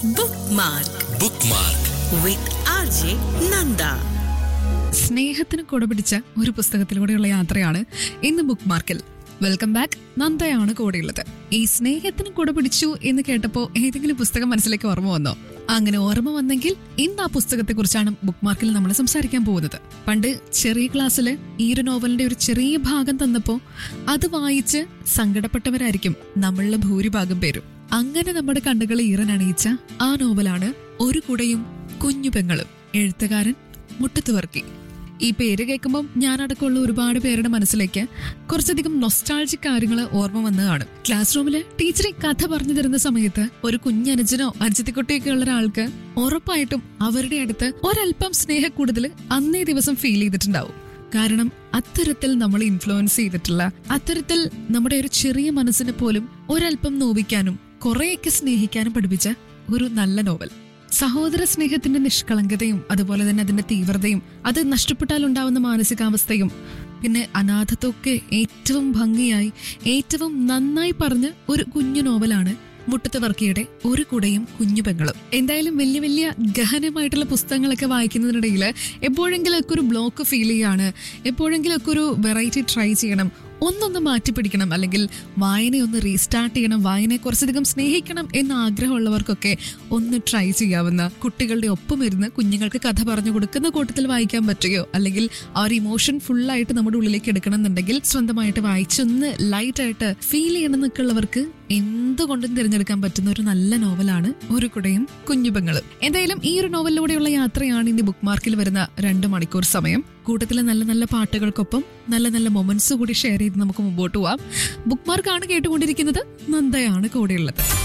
Bookmark bookmark with RJ Nanda. സ്നേഹത്തിന് കൊടപിടിച്ച ഒരു പുസ്തകത്തിലൂടെയുള്ള യാത്രയാണ് ഇന്ന് ബുക്ക് മാർക്കിൽ വെൽക്കം ബാക്ക് നന്ദയാണ് കൂടെയുള്ളത് ഈ സ്നേഹത്തിന് കൊടപിടിച്ചു എന്ന് കേട്ടപ്പോ ഏതെങ്കിലും പുസ്തകം മനസ്സിലേക്ക് ഓർമ്മ വന്നോ അങ്ങനെ ഓർമ്മ വന്നെങ്കിൽ ഇന്ന് ആ പുസ്തകത്തെ കുറിച്ചാണ് ബുക്ക് മാർക്കിൽ നമ്മൾ സംസാരിക്കാൻ പോകുന്നത് പണ്ട് ചെറിയ ക്ലാസ്സില് ഈ ഒരു നോവലിന്റെ ഒരു ചെറിയ ഭാഗം തന്നപ്പോ അത് വായിച്ച് സങ്കടപ്പെട്ടവരായിരിക്കും നമ്മളിലെ ഭൂരിഭാഗം പേരും അങ്ങനെ നമ്മുടെ കണ്ണുകളെ ഈറനണിയിച്ച ആ നോവലാണ് ഒരു കുടയും കുഞ്ഞു പെങ്ങളും എഴുത്തുകാരൻ മുട്ടത്തുവർക്കി ഈ പേര് കേൾക്കുമ്പോൾ ഞാനടക്കമുള്ള ഒരുപാട് പേരുടെ മനസ്സിലേക്ക് കുറച്ചധികം നൊസ്റ്റാൾജിക് കാര്യങ്ങൾ ഓർമ്മ വന്ന് കാണും ക്ലാസ് റൂമില് ടീച്ചറെ കഥ പറഞ്ഞു തരുന്ന സമയത്ത് ഒരു കുഞ്ഞനുജനോ അജിത്തിക്കുട്ടിയൊക്കെ ഉള്ള ഒരാൾക്ക് ഉറപ്പായിട്ടും അവരുടെ അടുത്ത് ഒരല്പം സ്നേഹ കൂടുതൽ അന്നേ ദിവസം ഫീൽ ചെയ്തിട്ടുണ്ടാവും കാരണം അത്തരത്തിൽ നമ്മൾ ഇൻഫ്ലുവൻസ് ചെയ്തിട്ടുള്ള അത്തരത്തിൽ നമ്മുടെ ഒരു ചെറിയ മനസ്സിനെ പോലും ഒരല്പം നോവിക്കാനും കുറെയൊക്കെ സ്നേഹിക്കാനും പഠിപ്പിച്ച ഒരു നല്ല നോവൽ സഹോദര സ്നേഹത്തിന്റെ നിഷ്കളങ്കതയും അതുപോലെ തന്നെ അതിന്റെ തീവ്രതയും അത് നഷ്ടപ്പെട്ടാൽ ഉണ്ടാവുന്ന മാനസികാവസ്ഥയും പിന്നെ അനാഥത്വമൊക്കെ ഏറ്റവും ഭംഗിയായി ഏറ്റവും നന്നായി പറഞ്ഞ ഒരു കുഞ്ഞു നോവലാണ് മുട്ടത്ത് വർക്കിയുടെ ഒരു കുടയും കുഞ്ഞു പെങ്ങളും എന്തായാലും വലിയ വലിയ ഗഹനമായിട്ടുള്ള പുസ്തകങ്ങളൊക്കെ വായിക്കുന്നതിനിടയിൽ എപ്പോഴെങ്കിലൊക്കെ ഒരു ബ്ലോക്ക് ഫീൽ ചെയ്യാണ് എപ്പോഴെങ്കിലൊക്കെ ഒരു വെറൈറ്റി ട്രൈ ചെയ്യണം ഒന്നൊന്ന് മാറ്റിപ്പിടിക്കണം അല്ലെങ്കിൽ വായനയൊന്ന് റീസ്റ്റാർട്ട് ചെയ്യണം വായനയെ കുറച്ചധികം സ്നേഹിക്കണം എന്ന ആഗ്രഹമുള്ളവർക്കൊക്കെ ഒന്ന് ട്രൈ ചെയ്യാവുന്ന കുട്ടികളുടെ ഒപ്പം ഇരുന്ന് കുഞ്ഞുങ്ങൾക്ക് കഥ പറഞ്ഞു കൊടുക്കുന്ന കൂട്ടത്തിൽ വായിക്കാൻ പറ്റുകയോ അല്ലെങ്കിൽ ആ ഒരു ഇമോഷൻ ഫുള്ളായിട്ട് നമ്മുടെ ഉള്ളിലേക്ക് എടുക്കണം എന്നുണ്ടെങ്കിൽ സ്വന്തമായിട്ട് വായിച്ചൊന്ന് ലൈറ്റ് ആയിട്ട് ഫീൽ ചെയ്യണം എന്നൊക്കെ ഉള്ളവർക്ക് എന്തുകൊണ്ടും തിരഞ്ഞെടുക്കാൻ പറ്റുന്ന ഒരു നല്ല നോവലാണ് ഒരു കുടയും കുഞ്ഞുപങ്ങളും എന്തായാലും ഈ ഒരു നോവലിലൂടെയുള്ള യാത്രയാണ് ഇനി ബുക്ക് മാർക്കിൽ വരുന്ന രണ്ട് മണിക്കൂർ സമയം കൂട്ടത്തിലെ നല്ല നല്ല പാട്ടുകൾക്കൊപ്പം നല്ല നല്ല മൊമെന്റ്സ് കൂടി ഷെയർ ചെയ്ത് നമുക്ക് മുമ്പോട്ട് പോവാം ബുക്ക് മാർക്കാണ് കേട്ടുകൊണ്ടിരിക്കുന്നത് നന്ദയാണ് കൂടെയുള്ളത്